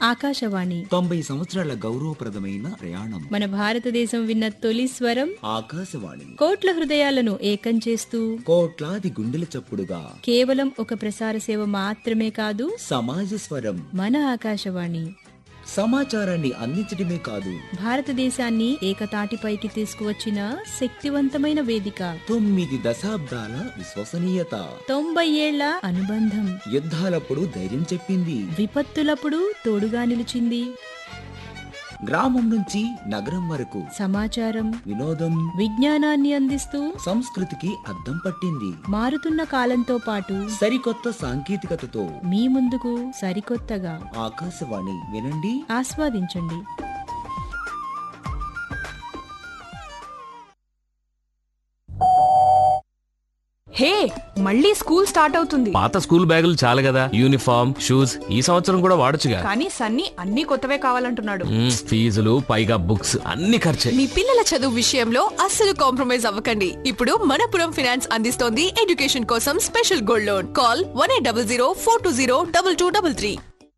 ఆకాశవాణి తొంభై సంవత్సరాల గౌరవప్రదమైన ప్రయాణం మన భారతదేశం విన్న తొలి స్వరం ఆకాశవాణి కోట్ల హృదయాలను ఏకం చేస్తూ కోట్లాది గుండెల చప్పుడుగా కేవలం ఒక ప్రసార సేవ మాత్రమే కాదు సమాజ స్వరం మన ఆకాశవాణి సమాచారాన్ని అందించడమే కాదు భారతదేశాన్ని ఏకతాటిపైకి తీసుకువచ్చిన శక్తివంతమైన వేదిక తొమ్మిది దశాబ్దాల విశ్వసనీయత తొంభై ఏళ్ల అనుబంధం యుద్ధాలప్పుడు ధైర్యం చెప్పింది విపత్తులప్పుడు తోడుగా నిలిచింది గ్రామం నుంచి నగరం వరకు సమాచారం వినోదం విజ్ఞానాన్ని అందిస్తూ సంస్కృతికి అద్దం పట్టింది మారుతున్న కాలంతో పాటు సరికొత్త సాంకేతికతతో మీ ముందుకు సరికొత్తగా ఆకాశవాణి వినండి ఆస్వాదించండి హే మళ్ళీ స్కూల్ స్టార్ట్ అవుతుంది పాత స్కూల్ బ్యాగులు చాలు కదా యూనిఫామ్ షూస్ ఈ సంవత్సరం కూడా వాడొచ్చుగా కానీ సన్నీ అన్ని కొత్తవే కావాలంటున్నాడు మ్మ్, ఫీజులు పైగా బుక్స్ అన్ని ఖర్చే మీ పిల్లల చదువు విషయంలో అస్సలు కాంప్రమైజ్ అవ్వకండి ఇప్పుడు మనపురం ఫినాన్స్ అందిస్తోంది ఎడ్యుకేషన్ కోసం special gold loan call one eight double zero four two zero double two double three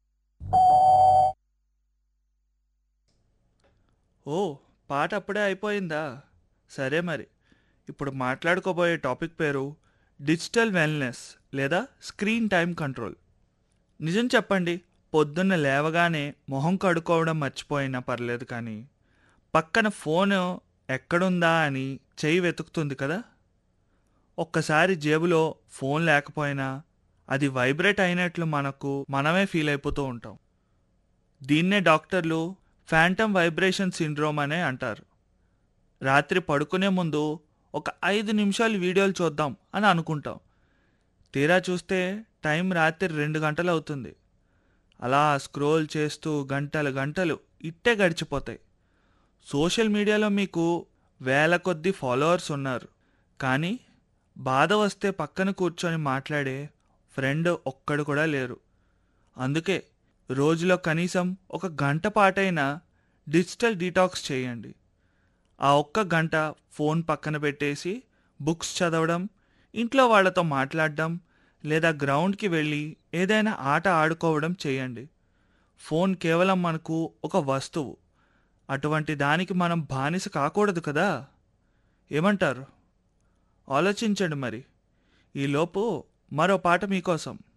ఓ పాట అప్పుడే అయిపోయిందా సరే మరి ఇప్పుడు మాట్లాడుకోబోయే టాపిక్ పేరు డిజిటల్ వెల్నెస్ లేదా స్క్రీన్ టైం కంట్రోల్ నిజం చెప్పండి పొద్దున్న లేవగానే మొహం కడుక్కోవడం మర్చిపోయినా పర్లేదు కానీ పక్కన ఫోన్ ఎక్కడుందా అని చెయ్యి వెతుకుతుంది కదా ఒక్కసారి జేబులో ఫోన్ లేకపోయినా అది వైబ్రేట్ అయినట్లు మనకు మనమే ఫీల్ అయిపోతూ ఉంటాం దీన్నే డాక్టర్లు ఫ్యాంటమ్ వైబ్రేషన్ సిండ్రోమ్ అనే అంటారు రాత్రి పడుకునే ముందు ఒక ఐదు నిమిషాలు వీడియోలు చూద్దాం అని అనుకుంటాం తీరా చూస్తే టైం రాత్రి రెండు గంటలు అవుతుంది అలా స్క్రోల్ చేస్తూ గంటలు గంటలు ఇట్టే గడిచిపోతాయి సోషల్ మీడియాలో మీకు వేల కొద్ది ఫాలోవర్స్ ఉన్నారు కానీ బాధ వస్తే పక్కన కూర్చొని మాట్లాడే ఫ్రెండ్ ఒక్కడు కూడా లేరు అందుకే రోజులో కనీసం ఒక గంట పాటైనా డిజిటల్ డీటాక్స్ చేయండి ఆ ఒక్క గంట ఫోన్ పక్కన పెట్టేసి బుక్స్ చదవడం ఇంట్లో వాళ్ళతో మాట్లాడడం లేదా గ్రౌండ్కి వెళ్ళి ఏదైనా ఆట ఆడుకోవడం చేయండి ఫోన్ కేవలం మనకు ఒక వస్తువు అటువంటి దానికి మనం బానిస కాకూడదు కదా ఏమంటారు ఆలోచించండి మరి ఈలోపు మరో పాట మీకోసం